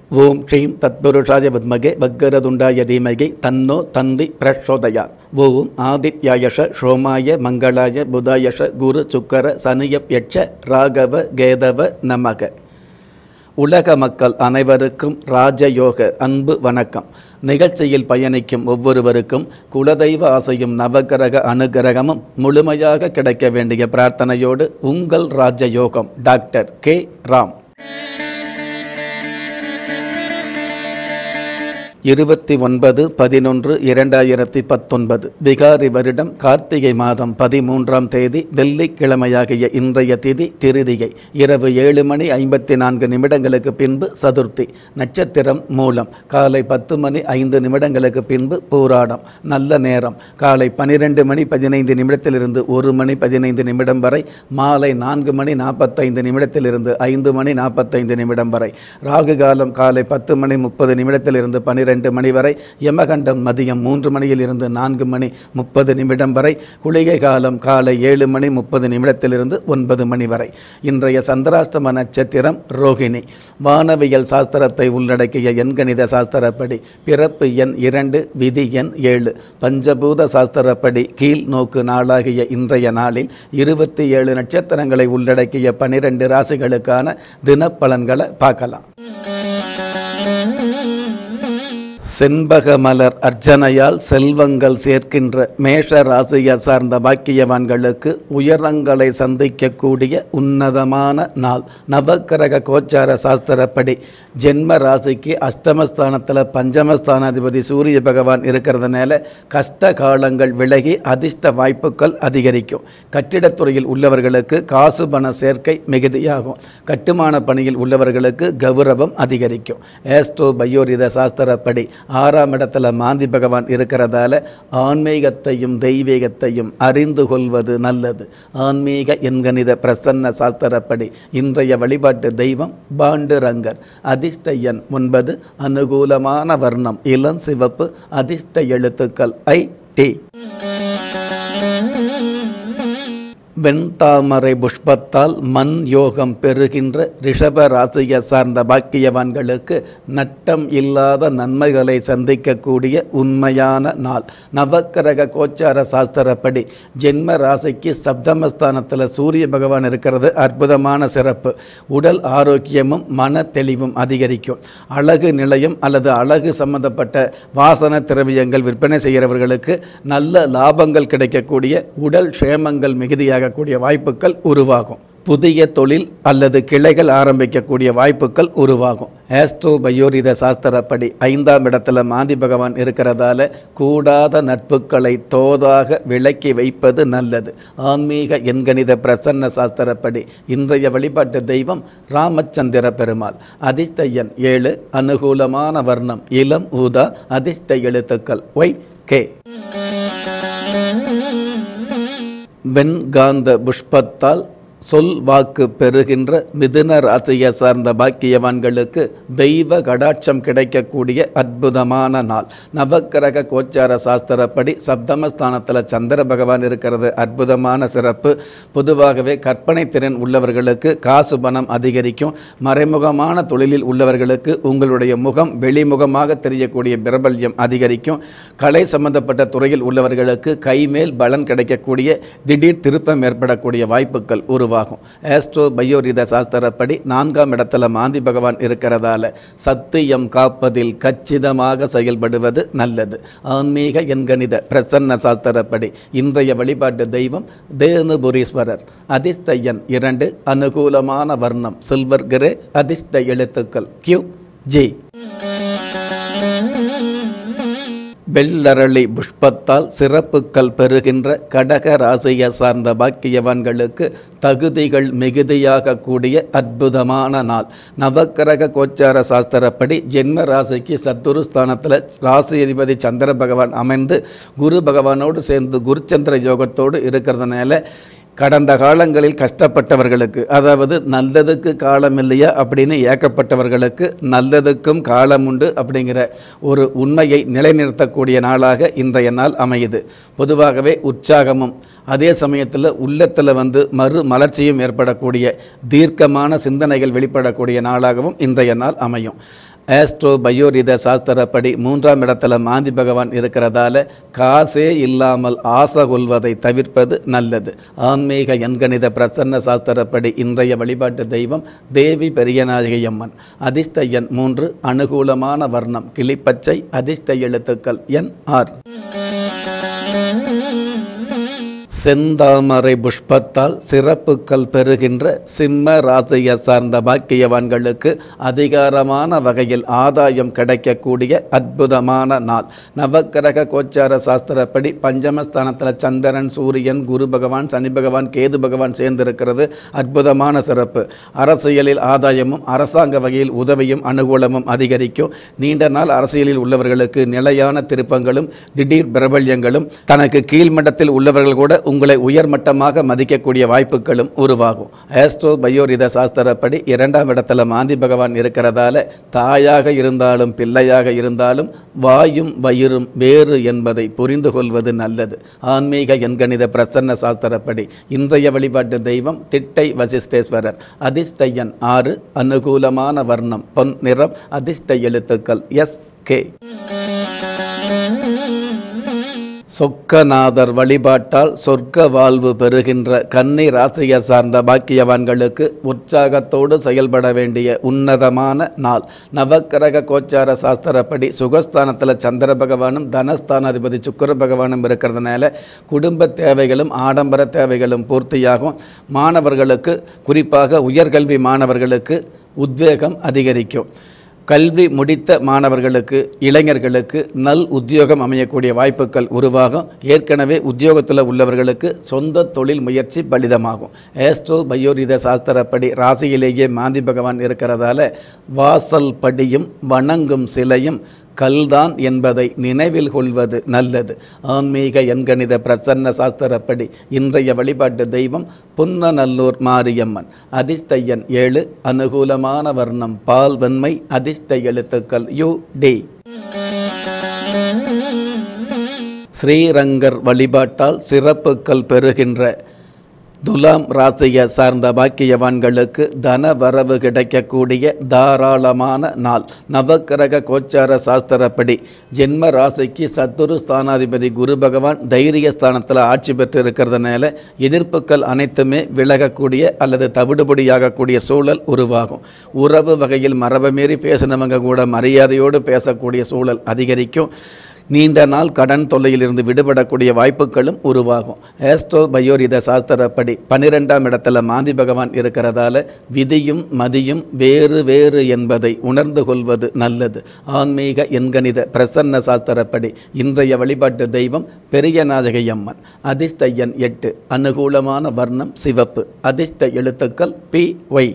ஓம் ஸ்ரீம் தத்புருஷாய வித்மகே வக்கரதுண்டாய தீமகி தன்னோ தந்தி பிரச்சோதயாத் ஓம் ஆதித்யாயஷ சோமாய மங்களாய புதாயஷ குரு சுக்கர சனியப் யட்ச ராகவ கேதவ நமக உலக மக்கள் அனைவருக்கும் ராஜயோக அன்பு வணக்கம் நிகழ்ச்சியில் பயணிக்கும் ஒவ்வொருவருக்கும் குலதெய்வ ஆசையும் நவகிரக அனுகிரகமும் முழுமையாக கிடைக்க வேண்டிய பிரார்த்தனையோடு உங்கள் ராஜயோகம் டாக்டர் கே ராம் இருபத்தி ஒன்பது பதினொன்று இரண்டாயிரத்தி பத்தொன்பது விகாரி வருடம் கார்த்திகை மாதம் பதிமூன்றாம் தேதி வெள்ளிக்கிழமையாகிய இன்றைய திதி திருதியை இரவு ஏழு மணி ஐம்பத்தி நான்கு நிமிடங்களுக்கு பின்பு சதுர்த்தி நட்சத்திரம் மூலம் காலை பத்து மணி ஐந்து நிமிடங்களுக்கு பின்பு பூராடம் நல்ல நேரம் காலை பனிரெண்டு மணி பதினைந்து நிமிடத்திலிருந்து ஒரு மணி பதினைந்து நிமிடம் வரை மாலை நான்கு மணி நாற்பத்தைந்து நிமிடத்திலிருந்து ஐந்து மணி நாற்பத்தைந்து நிமிடம் வரை ராகு காலம் காலை பத்து மணி முப்பது நிமிடத்திலிருந்து பனிரெண்டு மணி வரை யமகண்டம் மதியம் மூன்று மணியில் இருந்து நான்கு மணி முப்பது நிமிடம் வரை குளிகை காலம் காலை ஏழு மணி முப்பது நிமிடத்திலிருந்து ஒன்பது மணி வரை இன்றைய சந்திராஷ்டம நட்சத்திரம் ரோகிணி வானவியல் சாஸ்திரத்தை உள்ளடக்கிய எண்கணித சாஸ்திரப்படி பிறப்பு எண் இரண்டு விதி எண் ஏழு பஞ்சபூத சாஸ்திரப்படி கீழ் நோக்கு நாளாகிய இன்றைய நாளில் இருபத்தி ஏழு நட்சத்திரங்களை உள்ளடக்கிய பனிரெண்டு ராசிகளுக்கான தினப்பலன்களை பார்க்கலாம் செண்பக மலர் அர்ச்சனையால் செல்வங்கள் சேர்க்கின்ற மேஷ ராசியை சார்ந்த பாக்கியவான்களுக்கு உயரங்களை சந்திக்கக்கூடிய உன்னதமான நாள் நவக்கிரக கோச்சார சாஸ்திரப்படி ஜென்ம ராசிக்கு அஷ்டமஸ்தானத்தில் பஞ்சமஸ்தானாதிபதி சூரிய பகவான் இருக்கிறதுனால கஷ்ட காலங்கள் விலகி அதிர்ஷ்ட வாய்ப்புகள் அதிகரிக்கும் கட்டிடத்துறையில் உள்ளவர்களுக்கு காசு பண சேர்க்கை மிகுதியாகும் கட்டுமான பணியில் உள்ளவர்களுக்கு கௌரவம் அதிகரிக்கும் ஏஸ்ட்ரோ பயோரித சாஸ்திரப்படி ஆறாம் இடத்துல மாந்தி பகவான் இருக்கிறதால ஆன்மீகத்தையும் தெய்வீகத்தையும் அறிந்து கொள்வது நல்லது ஆன்மீக எண்கணித பிரசன்ன சாஸ்திரப்படி இன்றைய வழிபாட்டு தெய்வம் பாண்டுரங்கர் அதிர்ஷ்ட எண் ஒன்பது அனுகூலமான வர்ணம் இளம் சிவப்பு அதிர்ஷ்ட எழுத்துக்கள் ஐ டி வெண்தாமரை புஷ்பத்தால் மண் யோகம் பெறுகின்ற ரிஷப ராசியை சார்ந்த பாக்கியவான்களுக்கு நட்டம் இல்லாத நன்மைகளை சந்திக்கக்கூடிய உண்மையான நாள் நவக்கிரக கோச்சார சாஸ்திரப்படி ஜென்ம ராசிக்கு சப்தமஸ்தானத்தில் சூரிய பகவான் இருக்கிறது அற்புதமான சிறப்பு உடல் ஆரோக்கியமும் மன தெளிவும் அதிகரிக்கும் அழகு நிலையம் அல்லது அழகு சம்பந்தப்பட்ட வாசன திரவியங்கள் விற்பனை செய்கிறவர்களுக்கு நல்ல லாபங்கள் கிடைக்கக்கூடிய உடல் க்ஷேமங்கள் மிகுதியாக கூடிய வாய்ப்புகள் உருவாகும் புதிய தொழில் அல்லது கிளைகள் ஆரம்பிக்கக்கூடிய வாய்ப்புகள் உருவாகும் ஆஸ்ட்ரோ பயோரித சாஸ்திரப்படி ஐந்தாம் இடத்துல மாந்தி பகவான் இருக்கிறதால கூடாத நட்புகளை தோதாக விலக்கி வைப்பது நல்லது ஆன்மீக எண்கணித பிரசன்ன சாஸ்திரப்படி இன்றைய வழிபாட்டு தெய்வம் ராமச்சந்திர பெருமாள் அதிர்ஷ்ட எண் ஏழு அனுகூலமான வர்ணம் இளம் ஊதா அதிர்ஷ்ட எழுத்துக்கள் ஒய் கே வெண்காந்த புஷ்பத்தால் சொல் வாக்கு பெறுகின்ற மிதுன ராசியை சார்ந்த பாக்கியவான்களுக்கு தெய்வ கடாட்சம் கிடைக்கக்கூடிய அற்புதமான நாள் நவக்கிரக கோச்சார சாஸ்திரப்படி சப்தமஸ்தானத்தில் சந்திர பகவான் இருக்கிறது அற்புதமான சிறப்பு பொதுவாகவே கற்பனை திறன் உள்ளவர்களுக்கு காசு பணம் அதிகரிக்கும் மறைமுகமான தொழிலில் உள்ளவர்களுக்கு உங்களுடைய முகம் வெளிமுகமாக தெரியக்கூடிய பிரபல்யம் அதிகரிக்கும் கலை சம்பந்தப்பட்ட துறையில் உள்ளவர்களுக்கு கைமேல் பலன் கிடைக்கக்கூடிய திடீர் திருப்பம் ஏற்படக்கூடிய வாய்ப்புகள் உருவாகும் ஆஸ்ட்ரோ பயோரித சாஸ்திரப்படி நான்காம் இடத்துல மாந்தி பகவான் இருக்கிறதால சத்தியம் காப்பதில் கச்சிதமாக செயல்படுவது நல்லது ஆன்மீக எண்கணித பிரசன்ன சாஸ்திரப்படி இன்றைய வழிபாட்டு தெய்வம் தேனுபுரீஸ்வரர் அதிர்ஷ்ட எண் இரண்டு அனுகூலமான வர்ணம் சில்வர் கிரே அதிர்ஷ்ட எழுத்துக்கள் கியூ ஜி வெள்ளரளி புஷ்பத்தால் சிறப்புகள் பெறுகின்ற கடக ராசியை சார்ந்த பாக்கியவான்களுக்கு தகுதிகள் மிகுதியாக கூடிய அற்புதமான நாள் நவக்கிரக கோச்சார சாஸ்திரப்படி ஜென்ம ராசிக்கு சத்துரு ஸ்தானத்தில் ராசி அதிபதி சந்திர பகவான் அமைந்து குரு பகவானோடு சேர்ந்து குருச்சந்திர யோகத்தோடு இருக்கிறதுனால கடந்த காலங்களில் கஷ்டப்பட்டவர்களுக்கு அதாவது நல்லதுக்கு காலம் இல்லையா அப்படின்னு ஏக்கப்பட்டவர்களுக்கு நல்லதுக்கும் காலம் உண்டு அப்படிங்கிற ஒரு உண்மையை நிலைநிறுத்தக்கூடிய நாளாக இன்றைய நாள் அமையுது பொதுவாகவே உற்சாகமும் அதே சமயத்தில் உள்ளத்தில் வந்து மறு மலர்ச்சியும் ஏற்படக்கூடிய தீர்க்கமான சிந்தனைகள் வெளிப்படக்கூடிய நாளாகவும் இன்றைய நாள் அமையும் ஆஸ்ட்ரோ பயோரித சாஸ்திரப்படி மூன்றாம் இடத்துல மாந்தி பகவான் இருக்கிறதால காசே இல்லாமல் ஆசை கொள்வதை தவிர்ப்பது நல்லது ஆன்மீக எண்கணித பிரசன்ன சாஸ்திரப்படி இன்றைய வழிபாட்டு தெய்வம் தேவி பெரியநாயகி அம்மன் அதிர்ஷ்ட எண் மூன்று அனுகூலமான வர்ணம் கிளிப்பச்சை அதிர்ஷ்ட எழுத்துக்கள் என் ஆர் செந்தாமரை புஷ்பத்தால் சிறப்புகள் பெறுகின்ற சிம்ம ராசியை சார்ந்த பாக்கியவான்களுக்கு அதிகாரமான வகையில் ஆதாயம் கிடைக்கக்கூடிய அற்புதமான நாள் நவக்கிரக கோச்சார சாஸ்திரப்படி பஞ்சமஸ்தானத்தில் சந்திரன் சூரியன் குரு பகவான் சனி பகவான் கேது பகவான் சேர்ந்திருக்கிறது அற்புதமான சிறப்பு அரசியலில் ஆதாயமும் அரசாங்க வகையில் உதவியும் அனுகூலமும் அதிகரிக்கும் நீண்ட நாள் அரசியலில் உள்ளவர்களுக்கு நிலையான திருப்பங்களும் திடீர் பிரபல்யங்களும் தனக்கு கீழ்மட்டத்தில் உள்ளவர்கள் கூட உங்களை உயர்மட்டமாக மதிக்கக்கூடிய வாய்ப்புகளும் உருவாகும் ஆஸ்ட்ரோ பயோரித சாஸ்திரப்படி இரண்டாம் இடத்துல மாந்தி பகவான் இருக்கிறதால தாயாக இருந்தாலும் பிள்ளையாக இருந்தாலும் வாயும் வயிறும் வேறு என்பதை புரிந்து கொள்வது நல்லது ஆன்மீக எண்கணித பிரசன்ன சாஸ்திரப்படி இன்றைய வழிபாட்டு தெய்வம் திட்டை வசிஷ்டேஸ்வரர் அதிர்ஷ்ட எண் ஆறு அனுகூலமான வர்ணம் பொன் நிறம் அதிர்ஷ்ட எழுத்துக்கள் எஸ் கே சொக்கநாதர் வழிபாட்டால் சொர்க்க வாழ்வு பெறுகின்ற கன்னி ராசியை சார்ந்த பாக்கியவான்களுக்கு உற்சாகத்தோடு செயல்பட வேண்டிய உன்னதமான நாள் நவக்கிரக கோச்சார சாஸ்திரப்படி சுகஸ்தானத்தில் சந்திர பகவானும் தனஸ்தானாதிபதி சுக்கர பகவானும் இருக்கிறதுனால குடும்ப தேவைகளும் ஆடம்பர தேவைகளும் பூர்த்தியாகும் மாணவர்களுக்கு குறிப்பாக உயர்கல்வி மாணவர்களுக்கு உத்வேகம் அதிகரிக்கும் கல்வி முடித்த மாணவர்களுக்கு இளைஞர்களுக்கு நல் உத்தியோகம் அமையக்கூடிய வாய்ப்புகள் உருவாகும் ஏற்கனவே உத்தியோகத்தில் உள்ளவர்களுக்கு சொந்த தொழில் முயற்சி பலிதமாகும் ஏஸ்ட்ரோ பயோரித சாஸ்திரப்படி ராசியிலேயே மாந்தி பகவான் இருக்கிறதால வாசல் படியும் வணங்கும் சிலையும் கல்தான் என்பதை நினைவில் கொள்வது நல்லது ஆன்மீக எண்கணித பிரசன்ன சாஸ்திரப்படி இன்றைய வழிபாட்டு தெய்வம் புன்னநல்லூர் மாரியம்மன் அதிர்ஷ்ட எண் ஏழு அனுகூலமான வர்ணம் பால் வெண்மை அதிர்ஷ்ட எழுத்துக்கள் யு டி ஸ்ரீரங்கர் வழிபாட்டால் சிறப்புகள் பெறுகின்ற துலாம் ராசியை சார்ந்த பாக்கியவான்களுக்கு தன வரவு கிடைக்கக்கூடிய தாராளமான நாள் நவக்கிரக கோச்சார சாஸ்திரப்படி ஜென்ம ராசிக்கு சத்துரு ஸ்தானாதிபதி குரு பகவான் தைரிய ஸ்தானத்தில் ஆட்சி பெற்று இருக்கிறதுனால எதிர்ப்புகள் அனைத்துமே விலகக்கூடிய அல்லது தவிடுபடியாகக்கூடிய சூழல் உருவாகும் உறவு வகையில் மரபு மீறி பேசினவங்க கூட மரியாதையோடு பேசக்கூடிய சூழல் அதிகரிக்கும் நீண்ட நாள் கடன் தொல்லையிலிருந்து விடுபடக்கூடிய வாய்ப்புகளும் உருவாகும் ஏஸ்ட்ரோ பயோரித சாஸ்திரப்படி பன்னிரெண்டாம் இடத்துல மாந்தி பகவான் இருக்கிறதால விதியும் மதியும் வேறு வேறு என்பதை உணர்ந்து கொள்வது நல்லது ஆன்மீக எண்கணித பிரசன்ன சாஸ்திரப்படி இன்றைய வழிபாட்டு தெய்வம் பெரிய நாயகி அம்மன் அதிர்ஷ்ட எண் எட்டு அனுகூலமான வர்ணம் சிவப்பு அதிர்ஷ்ட எழுத்துக்கள் பி ஒய்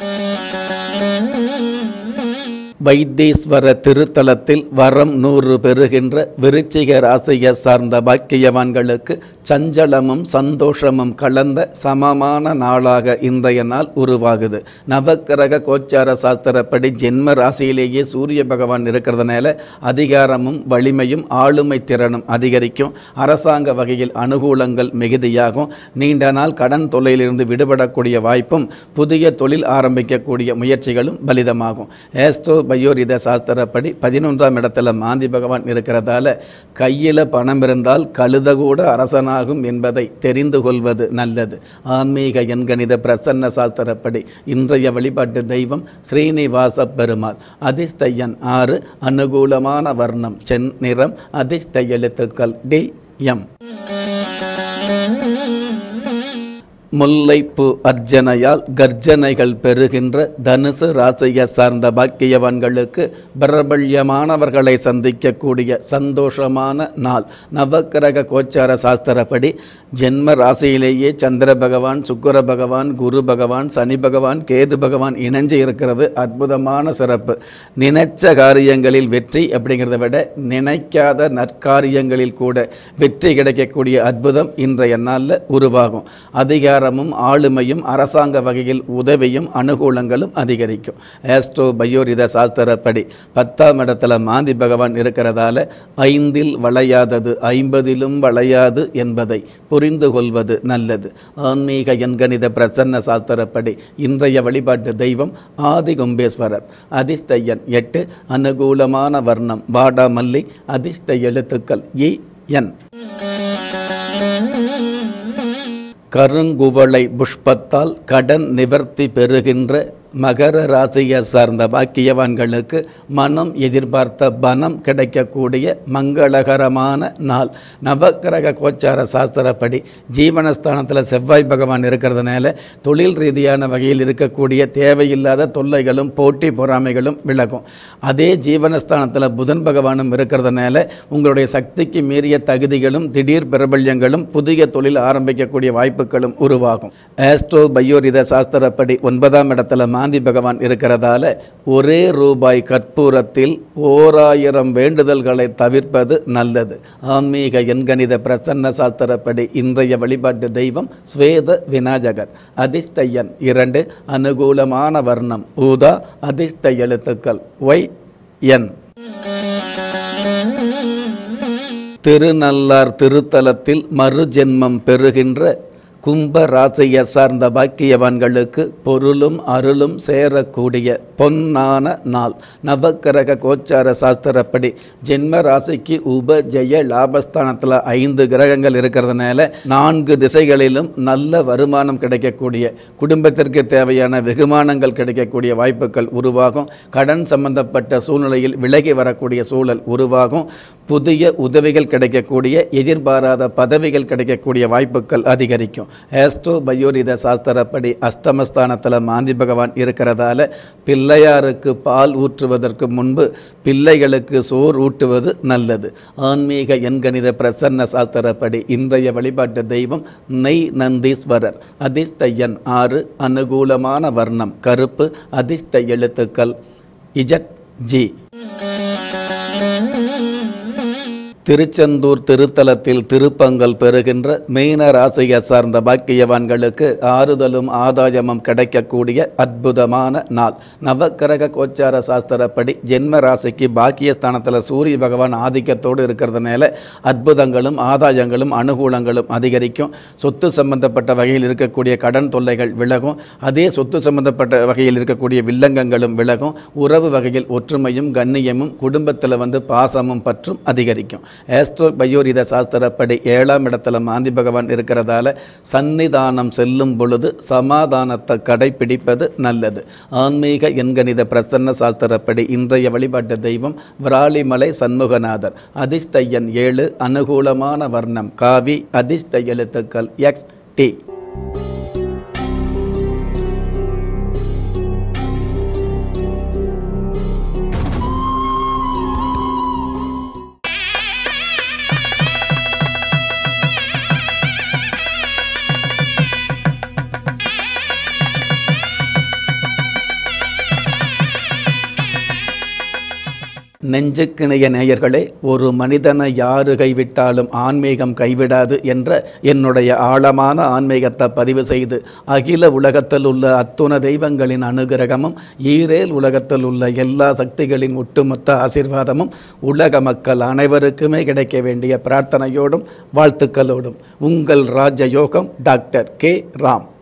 வைத்தீஸ்வர திருத்தலத்தில் வரம் நூறு பெறுகின்ற விருச்சிக ராசியை சார்ந்த பாக்கியவான்களுக்கு சஞ்சலமும் சந்தோஷமும் கலந்த சமமான நாளாக இன்றைய நாள் உருவாகுது நவக்கிரக கோச்சார சாஸ்திரப்படி ஜென்ம ராசியிலேயே சூரிய பகவான் இருக்கிறதுனால அதிகாரமும் வலிமையும் ஆளுமை திறனும் அதிகரிக்கும் அரசாங்க வகையில் அனுகூலங்கள் மிகுதியாகும் நீண்ட நாள் கடன் தொல்லையிலிருந்து விடுபடக்கூடிய வாய்ப்பும் புதிய தொழில் ஆரம்பிக்கக்கூடிய முயற்சிகளும் பலிதமாகும் ஏஸ்ட்ரோ பயோரித சாஸ்திரப்படி பதினொன்றாம் இடத்துல மாந்தி பகவான் இருக்கிறதால கையில் பணம் இருந்தால் கழுத கூட அரசனாகும் என்பதை தெரிந்து கொள்வது நல்லது ஆன்மீக எண்கணித பிரசன்ன சாஸ்திரப்படி இன்றைய வழிபாட்டு தெய்வம் ஸ்ரீனிவாச பெருமாள் அதிர்ஷ்ட எண் ஆறு அனுகூலமான வர்ணம் சென் நிறம் அதிர்ஷ்ட எழுத்துக்கள் டி எம் முல்லைப்பூ அர்ச்சனையால் கர்ஜனைகள் பெறுகின்ற தனுசு ராசியை சார்ந்த பாக்கியவான்களுக்கு பிரபல்யமானவர்களை சந்திக்கக்கூடிய சந்தோஷமான நாள் நவக்கிரக கோச்சார சாஸ்திரப்படி ஜென்ம ராசியிலேயே சந்திர பகவான் சுக்கர பகவான் குரு பகவான் சனி பகவான் கேது பகவான் இணைஞ்சு இருக்கிறது அற்புதமான சிறப்பு நினைச்ச காரியங்களில் வெற்றி அப்படிங்கிறத விட நினைக்காத நற்காரியங்களில் கூட வெற்றி கிடைக்கக்கூடிய அற்புதம் இன்றைய நாளில் உருவாகும் அதிகார அதிகாரமும் ஆளுமையும் அரசாங்க வகையில் உதவியும் அனுகூலங்களும் அதிகரிக்கும் ஆஸ்ட்ரோ பயோரித சாஸ்திரப்படி பத்தாம் இடத்துல மாந்தி பகவான் இருக்கிறதால ஐந்தில் வளையாதது ஐம்பதிலும் வளையாது என்பதை புரிந்து கொள்வது நல்லது ஆன்மீக எண்கணித பிரசன்ன சாஸ்திரப்படி இன்றைய வழிபாட்டு தெய்வம் ஆதிகும்பேஸ்வரர் அதிர்ஷ்ட எண் எட்டு அனுகூலமான வர்ணம் வாடாமல்லி அதிர்ஷ்ட எழுத்துக்கள் இ என் கருங்குவளை புஷ்பத்தால் கடன் நிவர்த்தி பெறுகின்ற மகர ராசியை சார்ந்த பாக்கியவான்களுக்கு மனம் எதிர்பார்த்த பணம் கிடைக்கக்கூடிய மங்களகரமான நாள் நவக்கிரக கோச்சார சாஸ்திரப்படி ஜீவனஸ்தானத்தில் செவ்வாய் பகவான் இருக்கிறதுனால தொழில் ரீதியான வகையில் இருக்கக்கூடிய தேவையில்லாத தொல்லைகளும் போட்டி பொறாமைகளும் விலகும் அதே ஜீவனஸ்தானத்தில் புதன் பகவானும் இருக்கிறதுனால உங்களுடைய சக்திக்கு மீறிய தகுதிகளும் திடீர் பிரபல்யங்களும் புதிய தொழில் ஆரம்பிக்கக்கூடிய வாய்ப்புகளும் உருவாகும் ஆஸ்ட்ரோ பயோரித சாஸ்திரப்படி ஒன்பதாம் இடத்துல மாந்தி பகவான் இருக்கிறதால ஒரே ரூபாய் கற்பூரத்தில் ஓராயிரம் வேண்டுதல்களை தவிர்ப்பது நல்லது ஆன்மீக எண்கணித பிரசன்ன சாஸ்திரப்படி இன்றைய வழிபாட்டு தெய்வம் ஸ்வேத விநாயகர் அதிர்ஷ்ட எண் இரண்டு அனுகூலமான வர்ணம் ஊதா அதிர்ஷ்ட எழுத்துக்கள் ஒய் என் திருநள்ளார் திருத்தலத்தில் மறுஜென்மம் பெறுகின்ற கும்ப ராசியை சார்ந்த பாக்கியவான்களுக்கு பொருளும் அருளும் சேரக்கூடிய பொன்னான நாள் நவக்கிரக கோச்சார சாஸ்திரப்படி ஜென்ம ராசிக்கு உப ஜெய லாபஸ்தானத்தில் ஐந்து கிரகங்கள் இருக்கிறதுனால நான்கு திசைகளிலும் நல்ல வருமானம் கிடைக்கக்கூடிய குடும்பத்திற்கு தேவையான வெகுமானங்கள் கிடைக்கக்கூடிய வாய்ப்புகள் உருவாகும் கடன் சம்பந்தப்பட்ட சூழ்நிலையில் விலகி வரக்கூடிய சூழல் உருவாகும் புதிய உதவிகள் கிடைக்கக்கூடிய எதிர்பாராத பதவிகள் கிடைக்கக்கூடிய வாய்ப்புகள் அதிகரிக்கும் ஆஸ்ட்ரோ பயோரித சாஸ்திரப்படி அஷ்டமஸ்தானத்தில் மாந்தி பகவான் இருக்கிறதால பிள்ளையாருக்கு பால் ஊற்றுவதற்கு முன்பு பிள்ளைகளுக்கு சோர் ஊட்டுவது நல்லது ஆன்மீக எண்கணித பிரசன்ன சாஸ்திரப்படி இன்றைய வழிபாட்டு தெய்வம் நெய் நந்தீஸ்வரர் அதிர்ஷ்ட எண் ஆறு அனுகூலமான வர்ணம் கருப்பு அதிர்ஷ்ட எழுத்துக்கள் இஜட் ஜி திருச்செந்தூர் திருத்தலத்தில் திருப்பங்கள் பெறுகின்ற மீன ராசியை சார்ந்த பாக்கியவான்களுக்கு ஆறுதலும் ஆதாயமும் கிடைக்கக்கூடிய அற்புதமான நாள் நவக்கிரக கோச்சார சாஸ்திரப்படி ஜென்ம ராசிக்கு பாக்கியஸ்தானத்தில் சூரிய பகவான் ஆதிக்கத்தோடு இருக்கிறதுனால அற்புதங்களும் ஆதாயங்களும் அனுகூலங்களும் அதிகரிக்கும் சொத்து சம்பந்தப்பட்ட வகையில் இருக்கக்கூடிய கடன் தொல்லைகள் விலகும் அதே சொத்து சம்பந்தப்பட்ட வகையில் இருக்கக்கூடிய வில்லங்கங்களும் விலகும் உறவு வகையில் ஒற்றுமையும் கண்ணியமும் குடும்பத்தில் வந்து பாசமும் பற்றும் அதிகரிக்கும் ஆஸ்ட்ரோ பயோரித சாஸ்திரப்படி ஏழாம் இடத்துல மாந்தி பகவான் இருக்கிறதால சந்நிதானம் செல்லும் பொழுது சமாதானத்தை கடைபிடிப்பது நல்லது ஆன்மீக எண்கணித பிரசன்ன சாஸ்திரப்படி இன்றைய வழிபாட்டு தெய்வம் விராலிமலை சண்முகநாதர் அதிர்ஷ்ட எண் ஏழு அனுகூலமான வர்ணம் காவி அதிர்ஷ்ட எழுத்துக்கள் எக்ஸ் டி நெஞ்சுக்கிணைய நேயர்களே ஒரு மனிதனை யாரு கைவிட்டாலும் ஆன்மீகம் கைவிடாது என்ற என்னுடைய ஆழமான ஆன்மீகத்தை பதிவு செய்து அகில உலகத்தில் உள்ள அத்துண தெய்வங்களின் அனுகிரகமும் ஈரேல் உலகத்தில் உள்ள எல்லா சக்திகளின் ஒட்டுமொத்த ஆசீர்வாதமும் உலக மக்கள் அனைவருக்குமே கிடைக்க வேண்டிய பிரார்த்தனையோடும் வாழ்த்துக்களோடும் உங்கள் ராஜயோகம் டாக்டர் கே ராம்